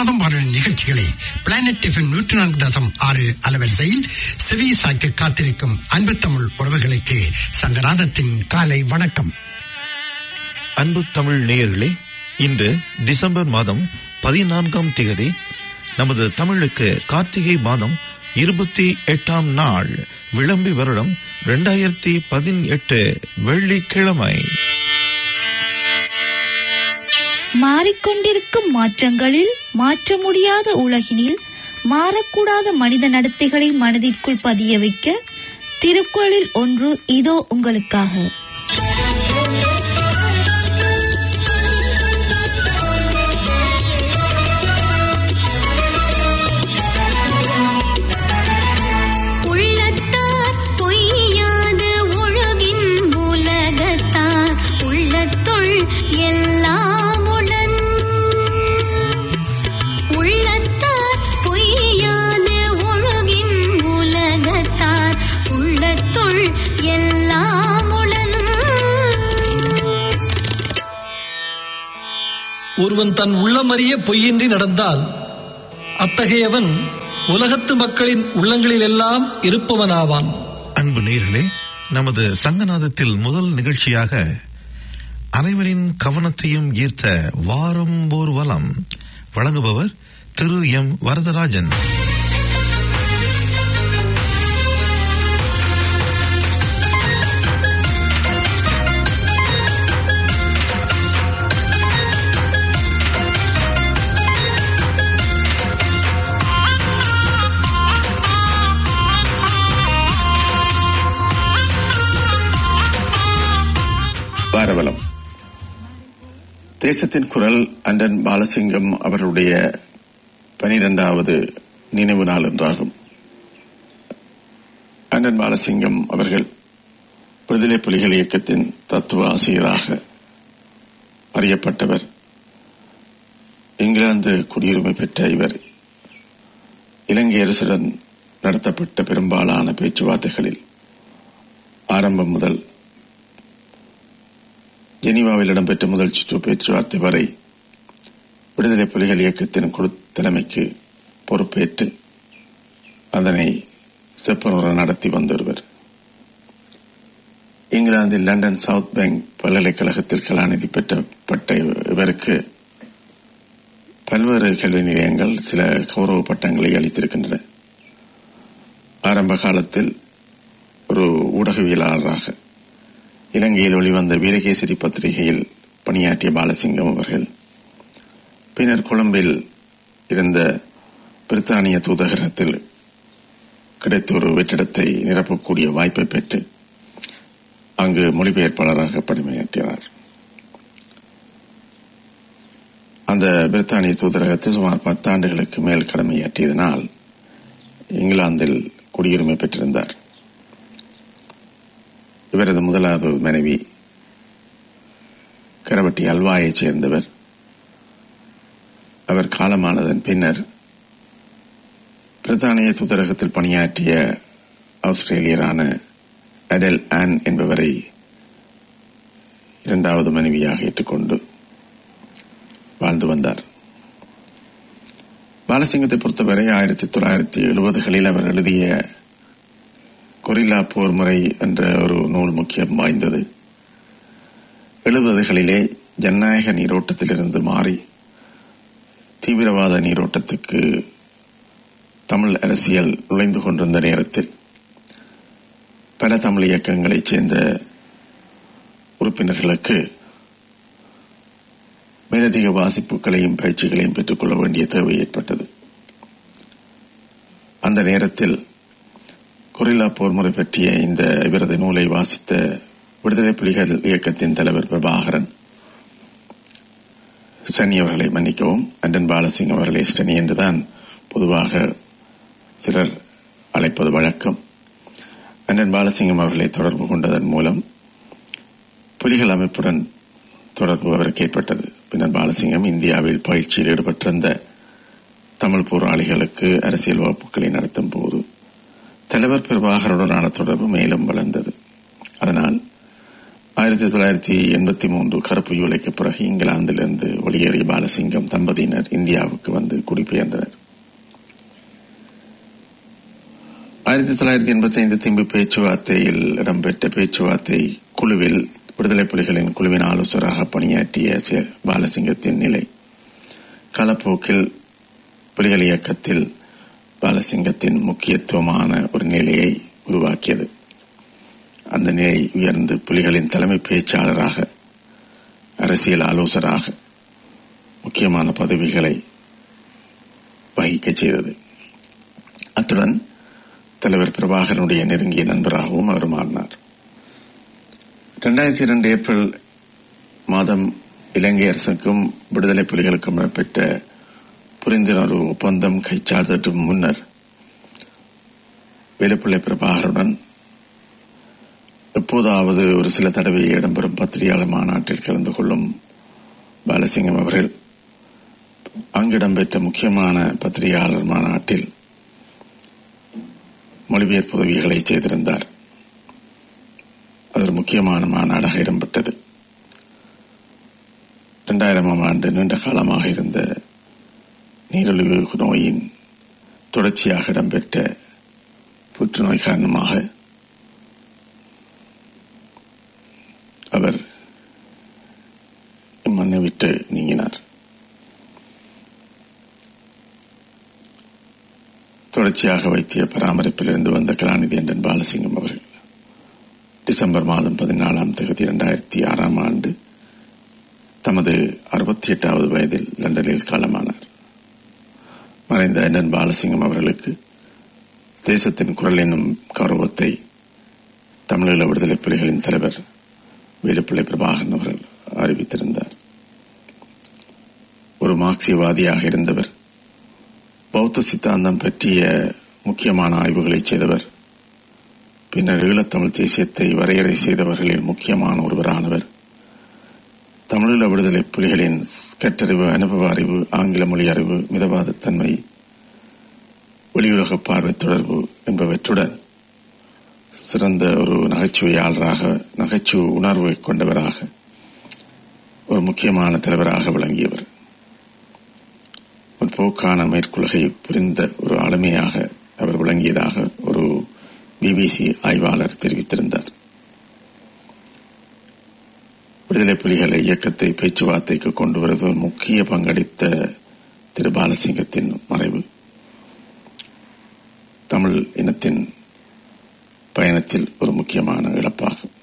சங்கநாதம் பாடல் நிகழ்ச்சிகளை planet FM நூற்றி நான்கு தசம் ஆறு அலவரிசையில் செவி சாய்க்க காத்திருக்கும் அன்பு தமிழ் உறவுகளுக்கு சங்கநாதத்தின் காலை வணக்கம் அன்பு தமிழ் நேயர்களே இன்று டிசம்பர் மாதம் பதினான்காம் திகதி நமது தமிழுக்கு கார்த்திகை மாதம் இருபத்தி எட்டாம் நாள் விளம்பி வருடம் இரண்டாயிரத்தி பதினெட்டு வெள்ளிக்கிழமை மாறிக்கொண்டிருக்கும் மாற்றங்களில் மாற்ற முடியாத உலகினில் மாறக்கூடாத மனித நடத்தைகளை மனதிற்குள் பதிய வைக்க திருக்குறளில் ஒன்று இதோ உங்களுக்காக உள்ளத்தார் பொய்யாத ஒழுகின் உலகத்தார் உள்ளத்துள் எல்லாம் உளன் உள்ளத்தார் பொய்யாத ஒழுகின் உலகத்தார் உள்ளத்துள் எல்லாம் உளன் ஒருவன் தன் உள்ளமறிய பொய்யின்றி நடந்தால் அத்தகையவன் உலகத்து மக்களின் உள்ளங்களிலெல்லாம் இருப்பவனாவான் அன்பு நேயர்களே நமது சங்கநாதத்தில் முதல் நிகழ்ச்சியாக அனைவரின் கவனத்தையும் ஈர்த்த வாரம் ஓர் வலம் வழங்குபவர் திரு எம் வரதராஜன் வாரவலம் தேசத்தின் குரல் அண்டன் பாலசிங்கம் அவருடைய பனிரெண்டாவது நினைவு நாள் என்றாகும் அண்டன் பாலசிங்கம் அவர்கள் விடுதலை புலிகள் இயக்கத்தின் தத்துவ ஆசிரியராக அறியப்பட்டவர் இங்கிலாந்து குடியுரிமை பெற்ற இவர் இலங்கை அரசுடன் நடத்தப்பட்ட பெரும்பாலான பேச்சுவார்த்தைகளில் ஆரம்பம் முதல் ஜெனீவாவில் இடம்பெற்ற முதல் சுற்று பேச்சுவார்த்தை வரை விடுதலை புலிகள் இயக்கத்தின் குழு தலைமைக்கு பொறுப்பேற்று அதனை செப்பனுற நடத்தி வந்தொருவர் இங்கிலாந்தில் லண்டன் சவுத் பேங்க் பல்கலைக்கழகத்தில் கலாநிதி பெற்றப்பட்ட இவருக்கு பல்வேறு கல்வி நிலையங்கள் சில கௌரவ பட்டங்களை அளித்திருக்கின்றன ஆரம்ப காலத்தில் ஒரு ஊடகவியலாளராக இலங்கையில் வெளிவந்த வீரகேசரி பத்திரிகையில் பணியாற்றிய பாலசிங்கம் அவர்கள் பின்னர் கொழும்பில் இருந்த பிரித்தானிய தூதகரத்தில் கிடைத்த ஒரு வெற்றிடத்தை நிரப்பக்கூடிய வாய்ப்பை பெற்று அங்கு மொழிபெயர்ப்பாளராக பணியாற்றினார் அந்த பிரித்தானிய தூதரகத்தில் சுமார் பத்தாண்டுகளுக்கு மேல் கடமையாற்றியதனால் இங்கிலாந்தில் குடியுரிமை பெற்றிருந்தார் இவரது முதலாவது மனைவி கரவட்டி அல்வாயைச் சேர்ந்தவர் அவர் காலமானதன் பின்னர் பிரித்தானிய தூதரகத்தில் பணியாற்றிய ஆஸ்திரேலியரான அடெல் ஆன் என்பவரை இரண்டாவது மனைவியாக ஏற்றுக்கொண்டு வாழ்ந்து வந்தார் பாலசிங்கத்தை பொறுத்தவரை ஆயிரத்தி தொள்ளாயிரத்தி எழுபதுகளில் அவர் எழுதிய கொரில்லா போர் முறை என்ற ஒரு நூல் முக்கியம் வாய்ந்தது எழுபதுகளிலே ஜனநாயக நீரோட்டத்திலிருந்து மாறி தீவிரவாத நீரோட்டத்துக்கு தமிழ் அரசியல் நுழைந்து கொண்டிருந்த நேரத்தில் பல தமிழ் இயக்கங்களைச் சேர்ந்த உறுப்பினர்களுக்கு மேலதிக வாசிப்புகளையும் பயிற்சிகளையும் பெற்றுக்கொள்ள வேண்டிய தேவை ஏற்பட்டது அந்த நேரத்தில் கொரில்லா போர் முறை பற்றிய இந்த இவரது நூலை வாசித்த விடுதலை புலிகள் இயக்கத்தின் தலைவர் பிரபாகரன் ஸ்டனி அவர்களை மன்னிக்கவும் அண்டன் பாலசிங் அவர்களை ஸ்டனி என்றுதான் பொதுவாக சிலர் அழைப்பது வழக்கம் அண்ணன் பாலசிங்கம் அவர்களை தொடர்பு கொண்டதன் மூலம் புலிகள் அமைப்புடன் தொடர்பு அவருக்கு ஏற்பட்டது பின்னர் பாலசிங்கம் இந்தியாவில் பயிற்சியில் ஈடுபட்டிருந்த தமிழ் போராளிகளுக்கு அரசியல் வகுப்புகளை நடத்தும் போது தலைவர் பிரபாகருடனான தொடர்பு மேலும் வளர்ந்தது அதனால் ஆயிரத்தி தொள்ளாயிரத்தி எண்பத்தி மூன்று கருப்பு ஜூலைக்கு பிறகு இங்கிலாந்திலிருந்து வெளியேறிய பாலசிங்கம் தம்பதியினர் இந்தியாவுக்கு வந்து குடிபெயர்ந்தனர் ஆயிரத்தி தொள்ளாயிரத்தி எண்பத்தி ஐந்து திம்பு பேச்சுவார்த்தையில் இடம்பெற்ற பேச்சுவார்த்தை குழுவில் விடுதலை புலிகளின் குழுவின் ஆலோசகராக பணியாற்றிய சே- பாலசிங்கத்தின் நிலை காலப்போக்கில் புலிகள் இயக்கத்தில் பாலசிங்கத்தின் முக்கியத்துவமான ஒரு நிலையை உருவாக்கியது அந்த நிலை உயர்ந்து புலிகளின் தலைமை பேச்சாளராக அரசியல் ஆலோசகராக முக்கியமான பதவிகளை வகிக்கச் செய்தது அத்துடன் தலைவர் பிரபாகரனுடைய நெருங்கிய நண்பராகவும் அவர் மாறினார் இரண்டாயிரத்தி இரண்டு ஏப்ரல் மாதம் இலங்கை அரசுக்கும் விடுதலை புலிகளுக்கும் நடைபெற்ற புரிந்துணர்வு ஒப்பந்தம் கைச்சாடுவதற்கு முன்னர் வேலுப்பிள்ளை பிரபாகருடன் எப்போதாவது ஒரு சில தடவை இடம்பெறும் பத்திரிகையாளர் மாநாட்டில் கலந்து கொள்ளும் பாலசிங்கம் அவர்கள் அங்கு இடம்பெற்ற முக்கியமான பத்திரிகையாளர் மாநாட்டில் மொழிபெயர்ப்பு உதவிகளை செய்திருந்தார் அது ஒரு முக்கியமான மாநாடாக இடம்பெற்றது இரண்டாயிரமாம் ஆண்டு நீண்ட காலமாக இருந்த நீரிழிவு நோயின் தொடர்ச்சியாக இடம்பெற்ற புற்றுநோய் காரணமாக அவர் இம்மண்ணை விட்டு நீங்கினார் தொடர்ச்சியாக வைத்திய பராமரிப்பிலிருந்து வந்த கலாநிதி அண்டன் பாலசிங்கம் அவர்கள் டிசம்பர் மாதம் பதினாலாம் தேதி இரண்டாயிரத்தி ஆறாம் ஆண்டு தமது அறுபத்தி எட்டாவது வயதில் லண்டனில் காலமானார் மறைந்த அண்ணன் பாலசிங்கம் அவர்களுக்கு தேசத்தின் குரல் என்னும் கௌரவத்தை தமிழீழ விடுதலை புலிகளின் தலைவர் வேலுப்பிள்ளை பிரபாகரன் அவர்கள் அறிவித்திருந்தார் ஒரு மார்க்சியவாதியாக இருந்தவர் பௌத்த சித்தாந்தம் பற்றிய முக்கியமான ஆய்வுகளை செய்தவர் பின்னர் ஈழத்தமிழ் தேசியத்தை வரையறை செய்தவர்களில் முக்கியமான ஒருவரானவர் தமிழீழ விடுதலை புலிகளின் கற்றறிவு அனுபவ அறிவு ஆங்கில மொழி அறிவு மிதவாத தன்மை வெளியுலக பார்வை தொடர்பு என்பவற்றுடன் சிறந்த ஒரு நகைச்சுவையாளராக நகைச்சுவை உணர்வை கொண்டவராக ஒரு முக்கியமான தலைவராக விளங்கியவர் ஒரு போக்கான மேற்குலகை புரிந்த ஒரு ஆளுமையாக அவர் விளங்கியதாக ஒரு பிபிசி ஆய்வாளர் தெரிவித்திருந்தார் விடுதலை புலிகள் இயக்கத்தை பேச்சுவார்த்தைக்கு கொண்டு வருவதில் முக்கிய பங்களித்த திரு பாலசிங்கத்தின் மறைவு தமிழ் இனத்தின் பயணத்தில் ஒரு முக்கியமான இழப்பாகும்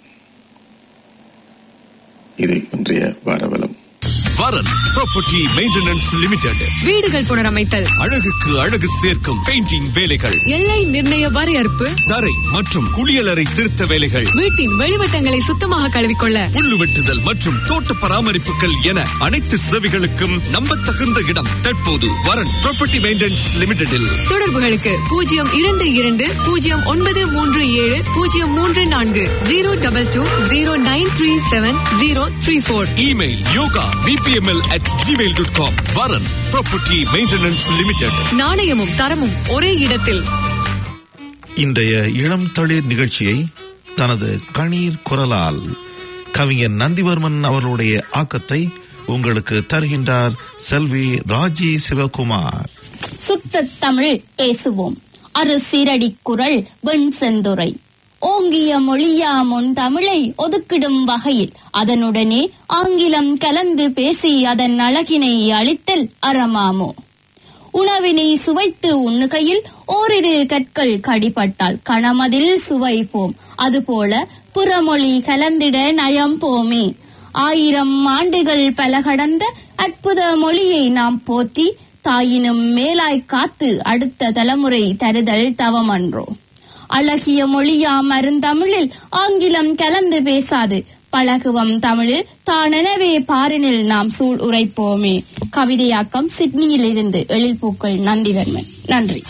இது இன்றைய வாரவலம் வரன் ப்ராப்பர்ட்டி மெயின்டெனன்ஸ் லிமிடெட் வீடுகள் புனரமைத்தல் அழகுக்கு அழகு சேர்க்கும் பெயிண்டிங் வேலைகள் எல்லை நிர்ணய வரையறுப்பு தரை மற்றும் குளியலறை திருத்த வேலைகள் வீட்டின் வெளிவட்டங்களை சுத்தமாக கழுவிக்கொள்ள புல்லு வெட்டுதல் மற்றும் தோட்ட பராமரிப்புகள் என அனைத்து சேவைகளுக்கும் நம்பத்தகுந்த இடம் தற்போது வரன் ப்ராப்பர்ட்டி மெயின்டெனன்ஸ் லிமிடெடில் தொடர்புகளுக்கு பூஜ்ஜியம் இரண்டு இரண்டு பூஜ்ஜியம் ஒன்பது மூன்று ஏழு பூஜ்ஜியம் மூன்று நான்கு zero double two zero nine three seven zero three four email yoga BBML at Gmail dot com Varan property maintenance limited நாணயமும் தரமும் ஒரே இடத்தில் இன்றைய இளம் தளிர் நிகழ்ச்சியை தனது கணீர் குரலால் கவிஞர் நந்திவர்மன் அவர்களுடைய ஆக்கத்தை உங்களுக்கு தருகின்றார் செல்வி ராஜி சிவகுமார் சுத்த தமிழ் பேசுவோம் அரு சீரடி குரல் வெண் செந்துரை ஓங்கிய மொழியாமுன் தமிழை ஒதுக்கிடும் வகையில் அதனுடனே ஆங்கிலம் கலந்து பேசி அதன் அழகினை அளித்தல் அறமாமோ உணவினை சுவைத்து உண்ணுகையில் ஓரிரு கற்கள் கடிபட்டால் கணமதில் சுவைப்போம் அதுபோல புறமொழி கலந்திட நயம் போமே ஆயிரம் ஆண்டுகள் பல கடந்த அற்புத மொழியை நாம் போற்றி தாயினும் மேலாய் காத்து அடுத்த தலைமுறை தருதல் தவமன்றோ அழகிய மொழியாம் அருந்தமிழில் ஆங்கிலம் கலந்து பேசாது பழகுவம் தமிழில் தானெனவே பாரினில் நாம் சூழ் உரைப்போமே கவிதையாக்கம் சிட்னியில் இருந்து எழில்பூக்கள் நந்திவர்மன் நன்றி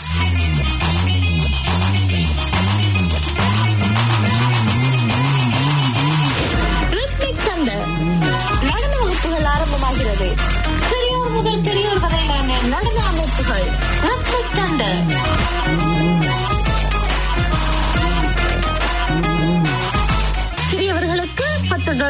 ரித்மிக் தண்டர் நடன வகுப்புகள் ஆரம்பமாகிறது சிறியோர் முதல் பெரியோர் வரையிலான நடன அமைப்புகள் ரித்மிக் தண்டர் சிறியவர்களுக்கு பத்து டாலர்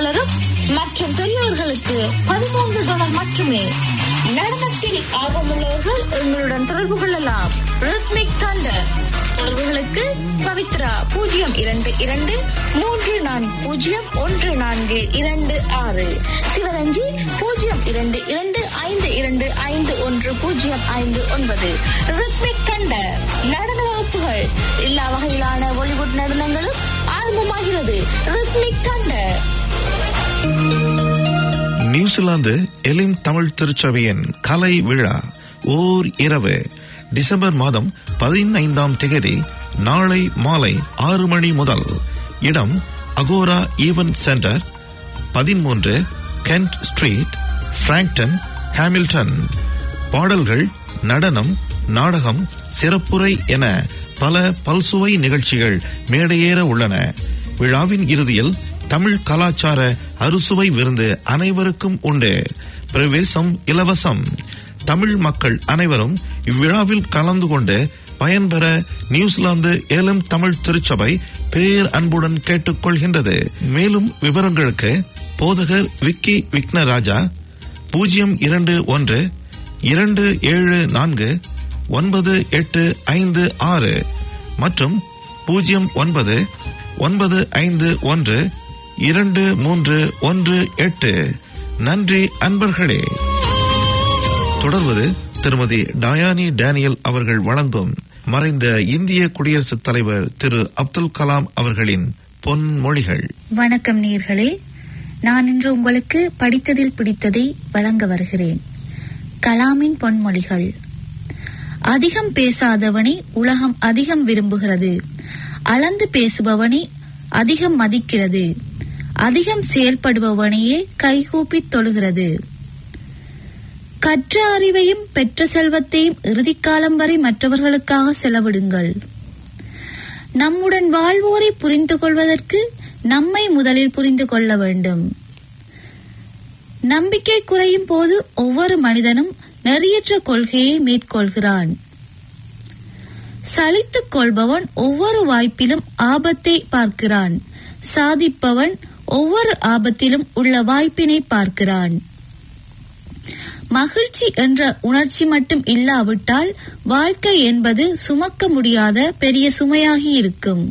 மட்டுமே நடனத்தில் ஆர்வமுள்ளவர்கள் எங்களுடன் தொடர்பு கொள்ளலாம் ரித்மிக் தண்டர் தொடர்புகளுக்கு பவித்ரா பூஜ்ஜியம் இரண்டு இரண்டு மூன்று நான்கு பூஜ்ஜியம் ஒன்று நான்கு இரண்டு ஆறு சிவரஞ்சி பூஜ்ஜியம் இரண்டு இரண்டு ஐந்து இரண்டு ஐந்து ஒன்று பூஜ்ஜியம் ஐந்து ஒன்பது ரித்மிக் தண்டர் நடன வகுப்புகள் எல்லா வகையிலான பாலிவுட் நடனங்களும் ஆரம்பமாகிறது rhythmic thunder New Zealand Elim Tamil திருச்சபையின் கலை விழா ஓர் இரவு டிசம்பர் மாதம் பதினைந்தாம் திகதி நாளை மாலை ஆறு மணி முதல் இடம் அகோரா ஈவென்ட் சென்டர் பதிமூன்று கென்ட் ஸ்ட்ரீட் பிராங்க்டன் ஹாமில்டன் பாடல்கள் நடனம் நாடகம் சிறப்புரை என பல பல்சுவை நிகழ்ச்சிகள் மேடையேற உள்ளன விழாவின் இறுதியில் தமிழ் கலாச்சார அறுசுவை விருந்து அனைவருக்கும் உண்டு பிரவேசம் இலவசம் தமிழ் மக்கள் அனைவரும் இவ்விழாவில் கலந்து கொண்டு பயன்பெற நியூசிலாந்து ஏலம் தமிழ் திருச்சபை பேர் அன்புடன் கேட்டுக்கொள்கின்றது மேலும் விவரங்களுக்கு போதகர் விக்கி விக்னராஜா பூஜ்ஜியம் இரண்டு ஒன்று இரண்டு ஏழு நான்கு ஒன்பது எட்டு ஐந்து ஆறு மற்றும் பூஜ்ஜியம் ஒன்பது ஒன்பது ஐந்து ஒன்று இரண்டு மூன்று ஒன்று எட்டு நன்றி அன்பர்களே தொடர்வது திருமதி டயானி டேனியல் அவர்கள் வழங்கும் மறைந்த இந்திய குடியரசுத் தலைவர் திரு அப்துல் கலாம் அவர்களின் பொன்மொழிகள் வணக்கம் நேர்களே நான் இன்று உங்களுக்கு படித்ததில் பிடித்ததை வழங்க வருகிறேன் கலாமின் பொன்மொழிகள் அதிகம் பேசாதவனை உலகம் அதிகம் விரும்புகிறது அளந்து பேசுபவனை அதிகம் மதிக்கிறது அதிகம் செயல்படுபவனையே கைகூப்பித் தொழுகிறது கற்ற அறிவையும் பெற்ற செல்வத்தையும் இறுதிக்காலம் வரை மற்றவர்களுக்காக செலவிடுங்கள் நம்முடன் வாழ்வோரை புரிந்து கொள்வதற்கு நம்மை முதலில் புரிந்து கொள்ள வேண்டும் நம்பிக்கை குறையும் போது ஒவ்வொரு மனிதனும் நெறியற்ற கொள்கையை மேற்கொள்கிறான் சலித்துக் கொள்பவன் ஒவ்வொரு வாய்ப்பிலும் ஆபத்தை பார்க்கிறான் சாதிப்பவன் ஒவ்வொரு ஆபத்திலும் உள்ள வாய்ப்பினை பார்க்கிறான் மகிழ்ச்சி என்ற உணர்ச்சி மட்டும் இல்லாவிட்டால் வாழ்க்கை என்பது சுமக்க முடியாத பெரிய சுமையாகி இருக்கும்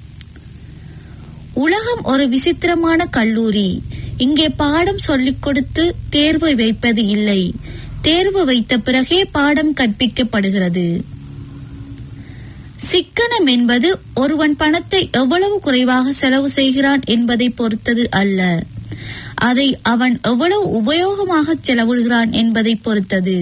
உலகம் ஒரு விசித்திரமான கல்லூரி இங்கே பாடம் சொல்லிக் கொடுத்து தேர்வு வைப்பது இல்லை தேர்வு வைத்த பிறகே பாடம் கற்பிக்கப்படுகிறது சிக்கனம் என்பது ஒருவன் பணத்தை எவ்வளவு குறைவாக செலவு செய்கிறான் என்பதை பொறுத்தது அல்ல அதை அவன் எவ்வளவு உபயோகமாக செலவிடுகிறான் என்பதை பொறுத்தது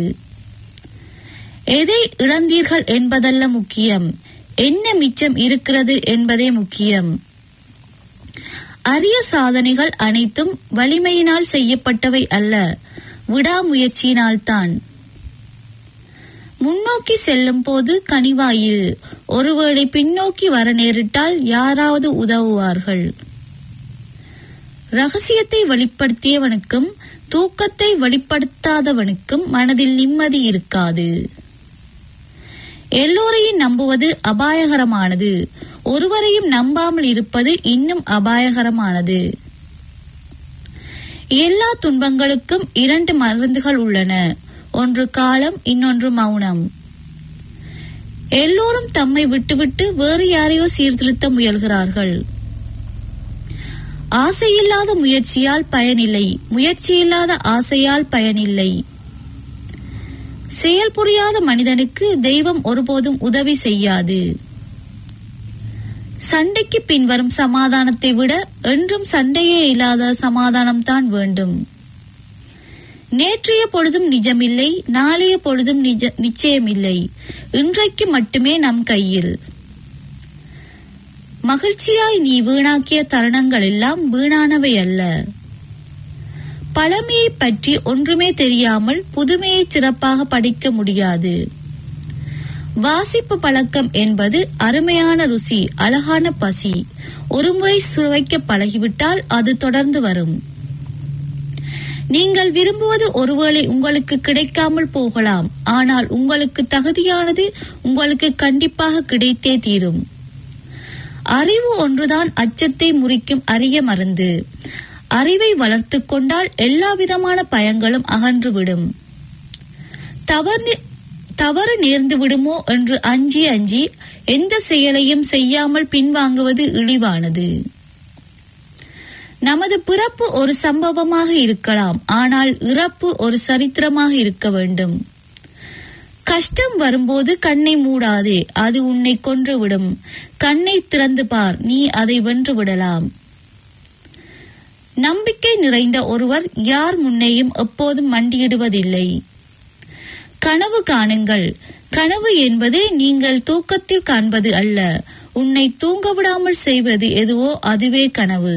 எதை இழந்தீர்கள் என்பதல்ல முக்கியம் என்ன மிச்சம் இருக்கிறது என்பதே முக்கியம் அரிய சாதனைகள் அனைத்தும் வலிமையினால் செய்யப்பட்டவை அல்ல விடாமுயற்சியினால்தான் முன்னோக்கி செல்லும் போது கனிவாயில் ஒருவேளை பின்னோக்கி வர நேரிட்டால் யாராவது உதவுவார்கள் ரகசியத்தை வெளிப்படுத்தியவனுக்கும் தூக்கத்தை வெளிப்படுத்தாதவனுக்கும் மனதில் நிம்மதி இருக்காது எல்லோரையும் நம்புவது அபாயகரமானது ஒருவரையும் நம்பாமல் இருப்பது இன்னும் அபாயகரமானது எல்லா துன்பங்களுக்கும் இரண்டு மருந்துகள் உள்ளன ஒன்று காலம் இன்னொன்று மௌனம் எல்லோரும் தம்மை விட்டுவிட்டு வேறு யாரையோ சீர்திருத்த முயல்கிறார்கள் ஆசையில்லாத முயற்சியால் பயனில்லை முயற்சியில்லாத ஆசையால் பயனில்லை செயல் புரியாத மனிதனுக்கு தெய்வம் ஒருபோதும் உதவி செய்யாது சண்டைக்கு பின்வரும் சமாதானத்தை விட என்றும் சண்டையே இல்லாத சமாதானம் தான் வேண்டும் நேற்றைய பொழுதும் நிஜமில்லை நாளைய பொழுதும் நிஜ நிச்சயமில்லை இன்றைக்கு மட்டுமே நம் கையில் மகிழ்ச்சியாய் நீ வீணாக்கிய தருணங்கள் எல்லாம் வீணானவை அல்ல பழமையை பற்றி ஒன்றுமே தெரியாமல் புதுமையை சிறப்பாக படிக்க முடியாது வாசிப்பு பழக்கம் என்பது அருமையான ருசி அழகான பசி ஒருமுறை சுவைக்க பழகிவிட்டால் அது தொடர்ந்து வரும் நீங்கள் விரும்புவது ஒருவேளை உங்களுக்கு கிடைக்காமல் போகலாம் ஆனால் உங்களுக்கு தகுதியானது உங்களுக்கு கண்டிப்பாக கிடைத்தே தீரும் அறிவு ஒன்றுதான் அச்சத்தை முறிக்கும் அரிய மருந்து அறிவை வளர்த்துக் கொண்டால் எல்லா விதமான பயங்களும் அகன்றுவிடும் தவறு தவறு நேர்ந்து விடுமோ என்று அஞ்சி அஞ்சி எந்த செயலையும் செய்யாமல் பின்வாங்குவது இழிவானது நமது பிறப்பு ஒரு சம்பவமாக இருக்கலாம் ஆனால் இறப்பு ஒரு சரித்திரமாக இருக்க வேண்டும் கஷ்டம் வரும்போது கண்ணை மூடாதே அது உன்னை கொன்றுவிடும் கண்ணை திறந்து பார் நீ அதை வென்று விடலாம் நம்பிக்கை நிறைந்த ஒருவர் யார் முன்னையும் எப்போதும் மண்டியிடுவதில்லை கனவு காணுங்கள் கனவு என்பது நீங்கள் தூக்கத்தில் காண்பது அல்ல உன்னை தூங்க விடாமல் செய்வது எதுவோ அதுவே கனவு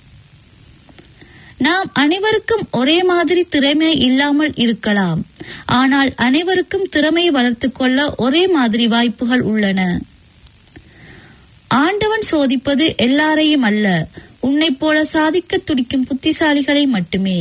நாம் அனைவருக்கும் ஒரே மாதிரி திறமை இல்லாமல் இருக்கலாம் ஆனால் அனைவருக்கும் திறமையை வளர்த்துக் கொள்ள ஒரே மாதிரி வாய்ப்புகள் உள்ளன ஆண்டவன் சோதிப்பது எல்லாரையும் அல்ல உன்னைப் போல சாதிக்க துடிக்கும் புத்திசாலிகளை மட்டுமே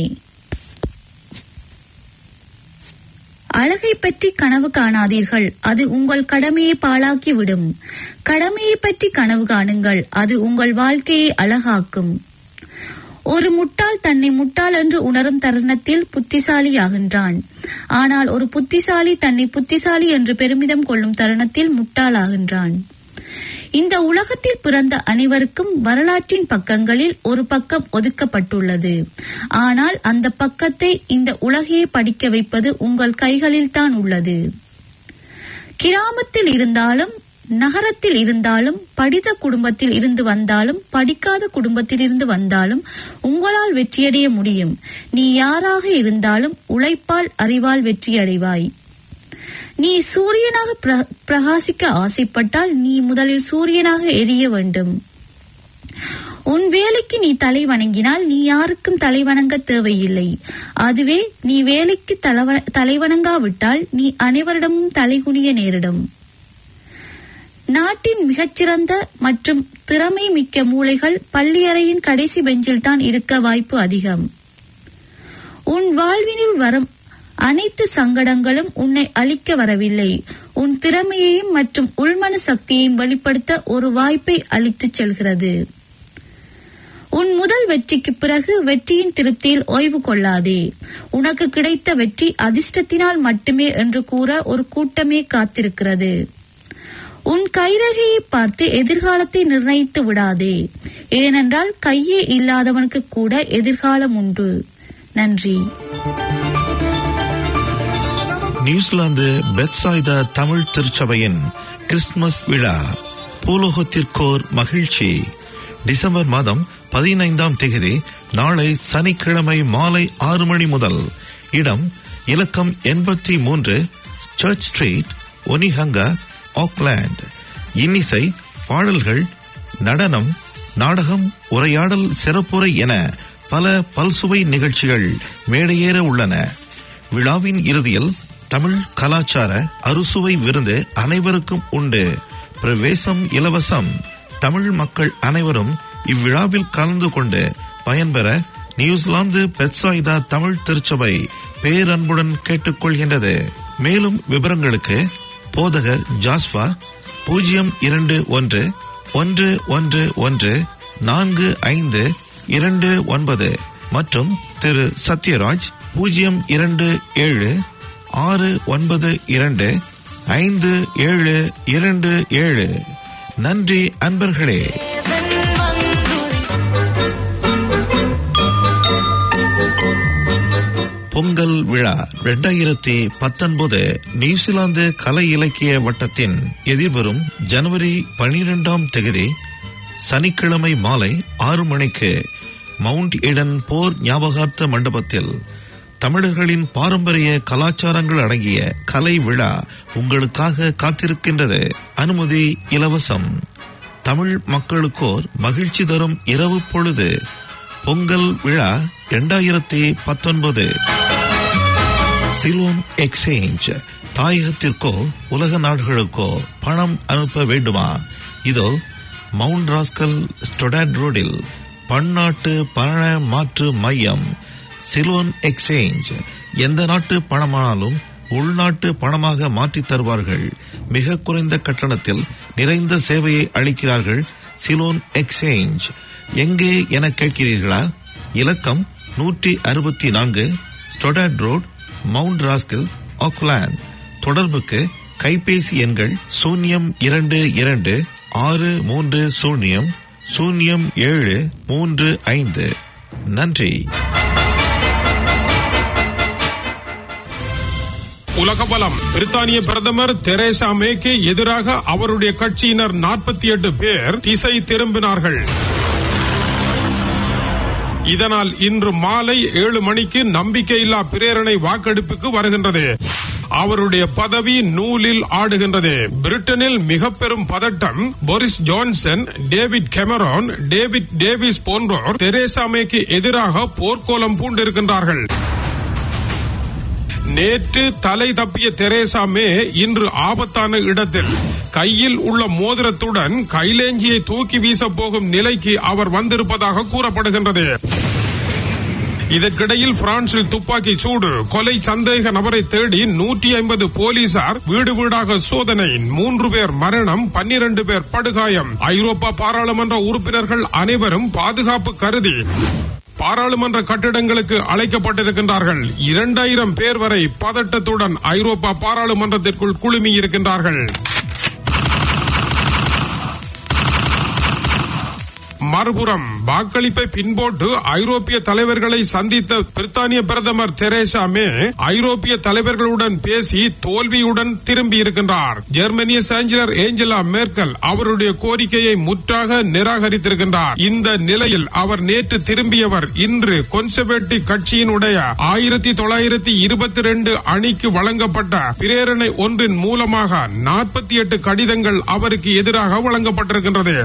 அழகை பற்றி கனவு காணாதீர்கள் அது உங்கள் கடமையை பாழாக்கி விடும் கடமையை பற்றி கனவு காணுங்கள் அது உங்கள் வாழ்க்கையை அழகாக்கும் ஒரு முட்டாள் தன்னை முட்டாள் என்று உணரும் தருணத்தில் புத்திசாலியாகின்றான் ஆனால் ஒரு புத்திசாலி தன்னை புத்திசாலி என்று பெருமிதம் கொள்ளும் தருணத்தில் முட்டாளாகின்றான் இந்த உலகத்தில் பிறந்த அனைவருக்கும் வரலாற்றின் பக்கங்களில் ஒரு பக்கம் ஒதுக்கப்பட்டுள்ளது ஆனால் அந்த பக்கத்தை இந்த உலகையே படிக்க வைப்பது உங்கள் கைகளில் தான் உள்ளது கிராமத்தில் இருந்தாலும் நகரத்தில் இருந்தாலும் படித்த குடும்பத்தில் இருந்து வந்தாலும் படிக்காத குடும்பத்தில் இருந்து வந்தாலும் உங்களால் வெற்றியடைய முடியும் நீ யாராக இருந்தாலும் உழைப்பால் அறிவால் வெற்றியடைவாய் நீ சூரியனாக பிர- பிரகாசிக்க ஆசைப்பட்டால் நீ முதலில் சூரியனாக எரிய வேண்டும் உன் வேலைக்கு நீ தலை வணங்கினால் நீ யாருக்கும் தலை வணங்க தேவையில்லை அதுவே நீ வேலைக்கு தலவ- தலை வணங்காவிட்டால் நீ அனைவரிடமும் தலைகுனிய நேரிடும் நாட்டின் மிகச்சிறந்த மற்றும் திறமை மிக்க மூளைகள் பள்ளியறையின் கடைசி பெஞ்சில் தான் இருக்க வாய்ப்பு அதிகம் உன் வாழ்வினில் வரும் அனைத்து சங்கடங்களும் உன்னை அழிக்க வரவில்லை உன் திறமையையும் மற்றும் உள்மன சக்தியையும் வெளிப்படுத்த ஒரு வாய்ப்பை அளித்துச் செல்கிறது உன் முதல் வெற்றிக்கு பிறகு வெற்றியின் திருப்தியில் ஓய்வு கொள்ளாதே உனக்கு கிடைத்த வெற்றி அதிர்ஷ்டத்தினால் மட்டுமே என்று கூற ஒரு கூட்டமே காத்திருக்கிறது உன் கைரகையை பார்த்து எதிர்காலத்தை நிர்ணயித்து விடாதே ஏனென்றால் கையே இல்லாதவனுக்கு கூட எதிர்காலம் உண்டு நன்றி நியூசிலாந்து பெட்சாய்தா தமிழ் திருச்சபையின் கிறிஸ்துமஸ் விழா பூலோகத்திற்கோர் மகிழ்ச்சி டிசம்பர் மாதம் பதினைந்தாம் தேதி நாளை சனிக்கிழமை மாலை ஆறு மணி முதல் இடம் இலக்கம் எண்பத்தி மூன்று சர்ச் ஸ்ட்ரீட் ஒனிஹங்கா ஆக்லாண்ட் இன்னிசை பாடல்கள் நடனம் நாடகம் உரையாடல் சிறப்புரை என பல பல்சுவை நிகழ்ச்சிகள் மேடையேற உள்ளன விழாவின் இறுதியில் தமிழ் கலாச்சார அறுசுவை விருந்து அனைவருக்கும் உண்டு பிரவேசம் இலவசம் தமிழ் மக்கள் அனைவரும் இவ்விழாவில் கலந்து கொண்டு பயன்பெற நியூசிலாந்து பெட்சாய்தா தமிழ் திருச்சபை பேரன்புடன் கேட்டுக்கொள்கின்றது மேலும் விவரங்களுக்கு போதகர் ஜாஸ்வா பூஜ்ஜியம் இரண்டு ஒன்று ஒன்று ஒன்று ஒன்று நான்கு ஐந்து இரண்டு ஒன்பது மற்றும் திரு சத்யராஜ் பூஜ்ஜியம் இரண்டு ஏழு ஆறு ஒன்பது இரண்டு ஐந்து ஏழு இரண்டு ஏழு நன்றி அன்பர்களே பொங்கல் விழா இரண்டாயிரத்தி பத்தொன்பது நியூசிலாந்து கலை இலக்கிய வட்டத்தின் எதிர்வரும் ஜனவரி பனிரெண்டாம் தேதி சனிக்கிழமை மாலை ஆறு மணிக்கு மவுண்ட் ஈடன் போர் ஞாபகார்த்த மண்டபத்தில் தமிழர்களின் பாரம்பரிய கலாச்சாரங்கள் அடங்கிய கலை விழா உங்களுக்காக காத்திருக்கின்றது அனுமதி இலவசம் தமிழ் மக்களுக்கோர் மகிழ்ச்சி தரும் இரவு பொழுது பொங்கல் விழா இரண்டாயிரத்தி பத்தொன்பது சிலோன் எக்ஸ்சேஞ்ச் தாயகத்திற்கோ உலக நாடுகளுக்கோ பணம் அனுப்ப வேண்டுமா இதோ மவுண்ட் ராஸ்கல் ஸ்டொடாட் ரோடில் பன்னாட்டு பண மாற்று மையம் சிலோன் எக்ஸ்சேஞ்ச் எந்த நாட்டு பணமானாலும் உள்நாட்டு பணமாக மாற்றித் தருவார்கள் மிக குறைந்த கட்டணத்தில் நிறைந்த சேவையை அளிக்கிறார்கள் சிலோன் எக்ஸ்சேஞ்ச் எங்கே என கேட்கிறீர்களா இலக்கம் நூற்றி அறுபத்தி நான்கு Stoddard Road Mount Roskill Auckland தொடர்புக்கு கைபேசி எண்கள் சூன்யம் இரண்டு இரண்டு ஆறு மூன்று சூன்யம் சூன்யம் ஏழு மூன்று ஐந்து நன்றி உலக பலம் பிரித்தானிய பிரதமர் தெரேசா மேக்கு எதிராக அவருடைய கட்சியினர் நாற்பத்தி எட்டு பேர் திசை திரும்பினார்கள் இதனால் இன்று மாலை ஏழு மணிக்கு நம்பிக்கையில்லா பிரேரணை வாக்கெடுப்புக்கு வருகின்றது அவருடைய பதவி நூலில் ஆடுகின்றது பிரிட்டனில் மிக பெரும் பதட்டம் Boris Johnson David Cameron David Davis போன்றோர் தெரேசா மேக்கு எதிராக போர்க்கோலம் பூண்டிருக்கின்றார்கள் நேற்று தலை தப்பிய தெரேசா மே இன்று ஆபத்தான இடத்தில் கையில் உள்ள மோதிரத்துடன் கைலேஞ்சியை தூக்கி வீச போகும் நிலைக்கு அவர் வந்திருப்பதாக கூறப்படுகின்றது இதற்கிடையில் பிரான்சில் துப்பாக்கி சூடு கொலை சந்தேக நபரை தேடி நூற்றி ஐம்பது போலீசார் வீடு வீடாக சோதனை மூன்று பேர் மரணம் பன்னிரண்டு பேர் படுகாயம் ஐரோப்பா பாராளுமன்ற உறுப்பினர்கள் அனைவரும் பாதுகாப்பு கருதி பாராளுமன்ற கட்டிடங்களுக்கு அழைக்கப்பட்டிருக்கின்றார்கள் இரண்டாயிரம் பேர் வரை பதட்டத்துடன் ஐரோப்பா பாராளுமன்றத்திற்குள் குழுமி இருக்கின்றார்கள் மறுபுறம் வாக்களிப்பை பின்போட்டு ஐரோப்பிய தலைவர்களை சந்தித்த பிரித்தானிய பிரதமர் தெரேசா மே ஐரோப்பிய தலைவர்களுடன் பேசி தோல்வியுடன் திரும்பி இருக்கின்றார் ஜெர்மனிய சாஞ்சலர் ஏஞ்சலா மேர்க்கல் அவருடைய கோரிக்கையை முற்றாக நிராகரித்திருக்கின்றார் இந்த நிலையில் அவர் நேற்று திரும்பியவர் இன்று கொன்சர்வேட்டிவ் கட்சியினுடைய ஆயிரத்தி தொள்ளாயிரத்தி இருபத்தி ரெண்டு அணிக்கு வழங்கப்பட்ட பிரேரணை ஒன்றின் மூலமாக நாற்பத்தி எட்டு கடிதங்கள் அவருக்கு எதிராக வழங்கப்பட்டிருக்கின்றது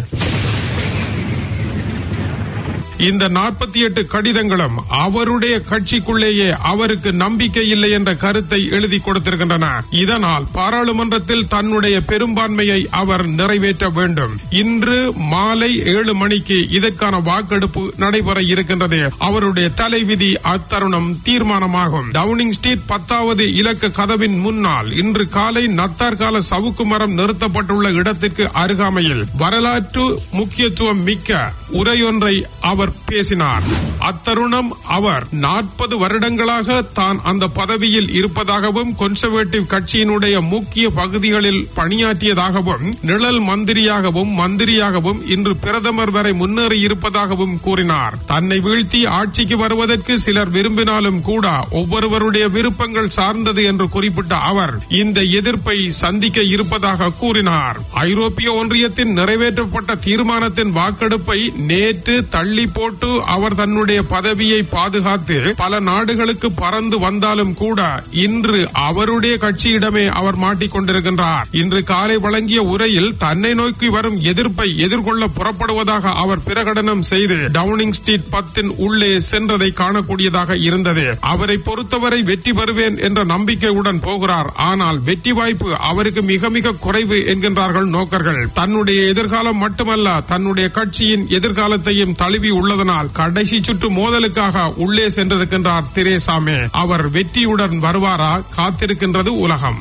இந்த நாற்பத்தி எட்டு கடிதங்களும் அவருடைய கட்சிக்குள்ளேயே அவருக்கு நம்பிக்கை இல்லை என்ற கருத்தை எழுதி கொடுத்திருக்கின்றன இதனால் பாராளுமன்றத்தில் தன்னுடைய பெரும்பான்மையை அவர் நிறைவேற்ற வேண்டும் இன்று மாலை ஏழு மணிக்கு இதற்கான வாக்கெடுப்பு நடைபெற இருக்கின்றது அவருடைய தலைவிதி அத்தருணம் தீர்மானமாகும் டவுனிங் ஸ்ட்ரீட் பத்தாவது இலக்க கதவின் முன்னால் இன்று காலை நத்தார் கால சவுக்கு மரம் நிறுத்தப்பட்டுள்ள இடத்திற்கு அருகாமையில் வரலாற்று முக்கியத்துவம் மிக்க உரையொன்றை அவர் பேசினார் அத்தருணம் அவர் நாற்பது வருடங்களாக தான் அந்த பதவியில் இருப்பதாகவும் கொன்சர்வேட்டிவ் கட்சியினுடைய முக்கிய பகுதிகளில் பணியாற்றியதாகவும் நிழல் மந்திரியாகவும் மந்திரியாகவும் இன்று பிரதமர் வரை முன்னேறி இருப்பதாகவும் கூறினார் தன்னை வீழ்த்தி ஆட்சிக்கு வருவதற்கு சிலர் விரும்பினாலும் கூட ஒவ்வொருவருடைய விருப்பங்கள் சார்ந்தது என்று குறிப்பிட்ட அவர் இந்த எதிர்ப்பை சந்திக்க இருப்பதாக கூறினார் ஐரோப்பிய ஒன்றியத்தின் நிறைவேற்றப்பட்ட தீர்மானத்தின் வாக்கெடுப்பை நேற்று தள்ளி போட்டு அவர் தன்னுடைய பதவியை பாதுகாத்து பல நாடுகளுக்கு பறந்து வந்தாலும் கூட இன்று அவருடைய கட்சியிடமே அவர் மாட்டிக்கொண்டிருக்கின்றார் இன்று காலை வழங்கிய உரையில் தன்னை நோக்கி வரும் எதிர்ப்பை எதிர்கொள்ள புறப்படுவதாக அவர் பிரகடனம் செய்து டவுனிங் ஸ்ட்ரீட் பத்தின் உள்ளே சென்றதை காணக்கூடியதாக இருந்தது அவரை பொறுத்தவரை வெற்றி பெறுவேன் என்ற நம்பிக்கையுடன் போகிறார் ஆனால் வெற்றி வாய்ப்பு அவருக்கு மிக மிக குறைவு என்கின்றார்கள் நோக்கர்கள் தன்னுடைய எதிர்காலம் மட்டுமல்ல தன்னுடைய கட்சியின் எதிர்காலத்தையும் தழுவி உள்ளதனால் கடைசி சுற்று மோதலுக்காக உள்ளே சென்றிருக்கின்றார் திரேசாமே அவர் வெற்றியுடன் வருவாரா காத்திருக்கின்றது உலகம்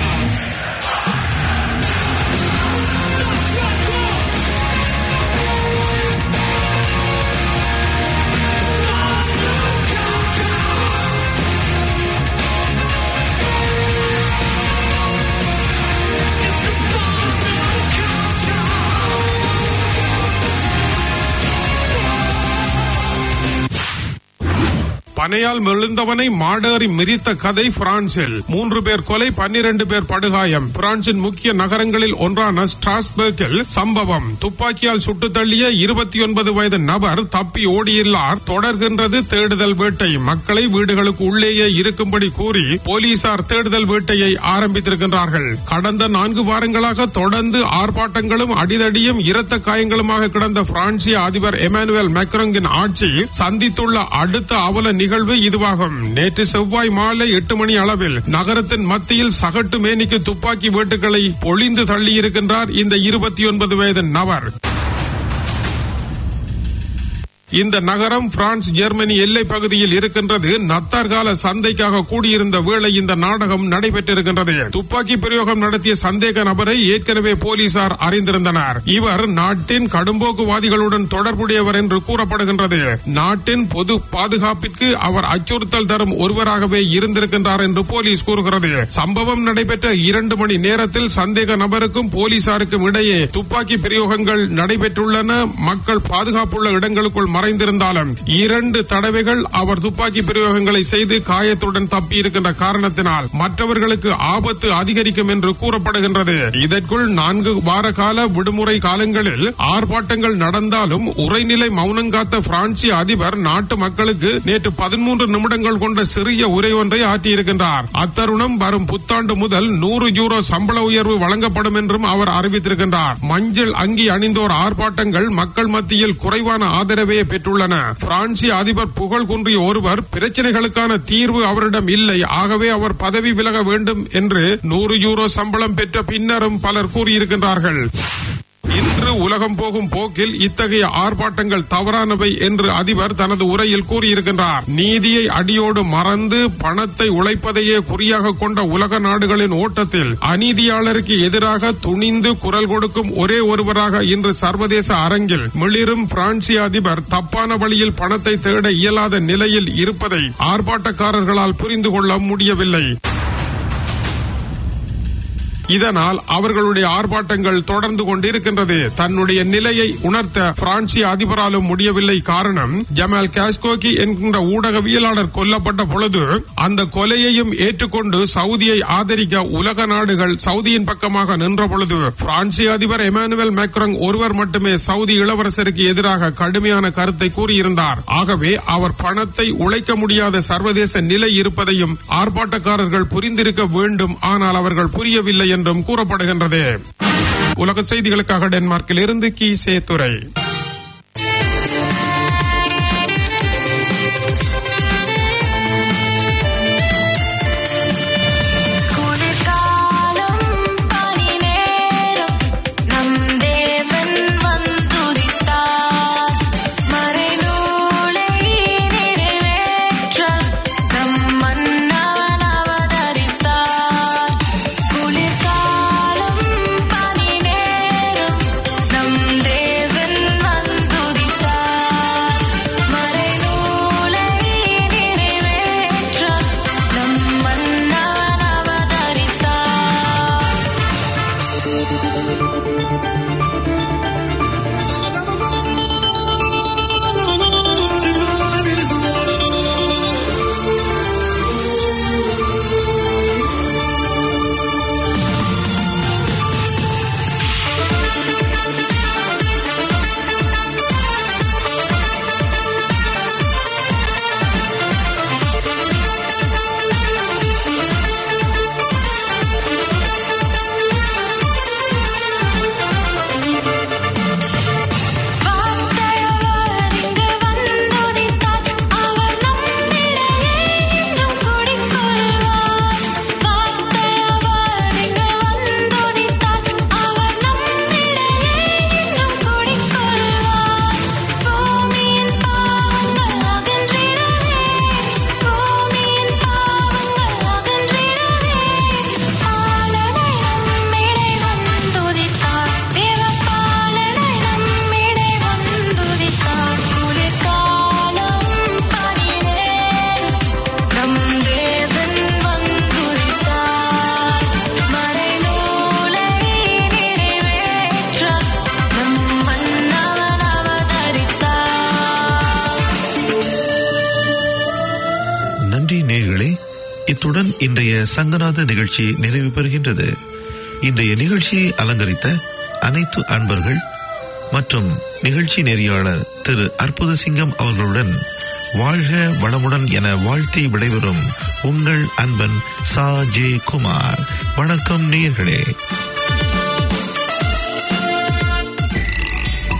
பனையால் மெழுந்தவனை மாடேறி மிரித்த கதை பிரான்சில் மூன்று பேர் கொலை பன்னிரண்டு பேர் படுகாயம் பிரான்சின் முக்கிய நகரங்களில் ஒன்றான ஸ்ட்ராஸ்பர்கில் சம்பவம் துப்பாக்கியால் சுட்டு தள்ளிய இருபத்தி ஒன்பது வயது நபர் தப்பி ஓடியுள்ளார் தொடர்கின்றது தேடுதல் வேட்டை மக்களை வீடுகளுக்கு உள்ளேயே இருக்கும்படி கூறி போலீசார் தேடுதல் வேட்டையை ஆரம்பித்திருக்கின்றார்கள் கடந்த நான்கு வாரங்களாக தொடர்ந்து ஆர்ப்பாட்டங்களும் அடிதடியும் இரத்த காயங்களுமாக கிடந்த பிரான்சிய அதிபர் எமானுவேல் மேக்ரோங்கின் ஆட்சி சந்தித்துள்ள அடுத்த அவல நிகழ்வு இதுவாகும் நேற்று செவ்வாய் மாலை எட்டு மணி அளவில் நகரத்தின் மத்தியில் சகட்டு மேனிக்கு துப்பாக்கி வேட்டுகளை பொழிந்து தள்ளியிருக்கின்றார் இந்த இருபத்தி ஒன்பது வயது நபர் இந்த நகரம் பிரான்ஸ் ஜெர்மனி எல்லை பகுதியில் இருக்கின்றது நத்தார் கால சந்தைக்காக கூடியிருந்த வேளை இந்த நாடகம் நடைபெற்றிருக்கின்றது துப்பாக்கி பிரயோகம் நடத்திய சந்தேக நபரை ஏற்கனவே போலீசார் அறிந்திருந்தனர் இவர் நாட்டின் கடும்போக்குவாதிகளுடன் தொடர்புடையவர் என்று கூறப்படுகின்றது நாட்டின் பொது பாதுகாப்பிற்கு அவர் அச்சுறுத்தல் தரும் ஒருவராகவே இருந்திருக்கின்றார் என்று போலீஸ் கூறுகிறது சம்பவம் நடைபெற்ற இரண்டு மணி நேரத்தில் சந்தேக நபருக்கும் போலீசாருக்கும் இடையே துப்பாக்கி பிரயோகங்கள் நடைபெற்றுள்ளன மக்கள் பாதுகாப்புள்ள இடங்களுக்குள் மறைந்திருந்தாலும் இரண்டு தடவைகள் அவர் துப்பாக்கி பிரயோகங்களை செய்து காயத்துடன் தப்பி இருக்கின்ற காரணத்தினால் மற்றவர்களுக்கு ஆபத்து அதிகரிக்கும் என்று கூறப்படுகின்றது இதற்குள் நான்கு வார கால விடுமுறை காலங்களில் ஆர்ப்பாட்டங்கள் நடந்தாலும் உரைநிலை மௌனம் காத்த பிரான்சிய அதிபர் நாட்டு மக்களுக்கு நேற்று பதிமூன்று நிமிடங்கள் கொண்ட சிறிய உரை ஒன்றை ஆற்றியிருக்கின்றார் அத்தருணம் வரும் புத்தாண்டு முதல் நூறு யூரோ சம்பள உயர்வு வழங்கப்படும் என்றும் அவர் அறிவித்திருக்கின்றார் மஞ்சள் அங்கி அணிந்தோர் ஆர்ப்பாட்டங்கள் மக்கள் மத்தியில் குறைவான ஆதரவே பெற்றுள்ளன பிரான்சிய அதிபர் புகழ் குன்றிய ஒருவர் பிரச்சனைகளுக்கான தீர்வு அவரிடம் இல்லை ஆகவே அவர் பதவி விலக வேண்டும் என்று நூறு யூரோ சம்பளம் பெற்ற பின்னரும் பலர் கூறியிருக்கின்றார்கள் இன்று உலகம் போகும் போக்கில் இத்தகைய ஆர்ப்பாட்டங்கள் தவறானவை என்று அதிபர் தனது உரையில் கூறியிருக்கின்றார் நீதியை அடியோடு மறந்து பணத்தை உழைப்பதையே குறியாக கொண்ட உலக நாடுகளின் ஓட்டத்தில் அநீதியாளருக்கு எதிராக துணிந்து குரல் கொடுக்கும் ஒரே ஒருவராக இன்று சர்வதேச அரங்கில் மிளிரும் பிரான்சிய அதிபர் தப்பான வழியில் பணத்தை தேட இயலாத நிலையில் இருப்பதை ஆர்ப்பாட்டக்காரர்களால் புரிந்து கொள்ள முடியவில்லை இதனால் அவர்களுடைய ஆர்ப்பாட்டங்கள் தொடர்ந்து கொண்டிருக்கின்றது தன்னுடைய நிலையை உணர்த்த பிரான்சிய அதிபராலும் முடியவில்லை காரணம் ஜமால் காஸ்கோகி என்கின்ற ஊடகவியலாளர் கொல்லப்பட்ட பொழுது அந்த கொலையையும் ஏற்றுக்கொண்டு சவுதியை ஆதரிக்க உலக நாடுகள் சவுதியின் பக்கமாக நின்ற பொழுது பிரான்சிய அதிபர் எமானுவேல் மேக்ரோங் ஒருவர் மட்டுமே சவுதி இளவரசருக்கு எதிராக கடுமையான கருத்தை கூறியிருந்தார் ஆகவே அவர் பணத்தை உழைக்க முடியாத சர்வதேச நிலை இருப்பதையும் ஆர்ப்பாட்டக்காரர்கள் புரிந்திருக்க வேண்டும் ஆனால் அவர்கள் புரியவில்லை என்றும் கூறப்படுகின்றது உலக செய்திகளுக்காக டென்மார்க்கில் இருந்து கி சேத்துரை குளிர்காலம் பனி நேரம் நம் தேவன் வந்துதித்தார் மறைநூலை நிறைவேற்ற நம் மன்னவன் அவதரித்தார் குளிர்காலம் பனி நேரம் நம் தேவன் வந்துதித்தார் மறைநூலை நிறைவேற்ற நம் மன்னவன் அவதரித்தார் வார்த்தையவர் இங்கு வந்துதித்தார் அவர் நம்மிடையே இன்றும் குடிகொள்வார் வார்த்தையவர் இங்கு வந்துதித்தார் அவர் நம்மிடையே இன்றும் குடிகொள்வார் பூமியின் பாவங்கள் அகன்றிடவே பூமியின் பாவங்கள் அகன்றிடவே பாலனை நம்மிடை வந்துதித்தார் தேவபாலனை நம்மிடை வந்துதித்தார் குளிர்காலம் பனி நேரம் நம் தேவன் வந்துதித்தார் மறைநூலை நிறைவேற்ற நம் மன்னவன் அவதரித்தார் நன்றி நேயர்களே இத்துடன் இன்றைய சங்கநாத நிகழ்ச்சி நிறைவு பெறுகின்றது இன்றைய நிகழ்ச்சியை அலங்கரித்த அனைத்து அன்பர்கள் மற்றும் நிகழ்ச்சி நெறியாளர் திரு அற்புத சிங்கம் அவர்களுடன் வாழ்க வளமுடன் என வாழ்த்தி விடைபெறும் உங்கள் அன்பன் சா ஜே குமார் வணக்கம் நேயர்களே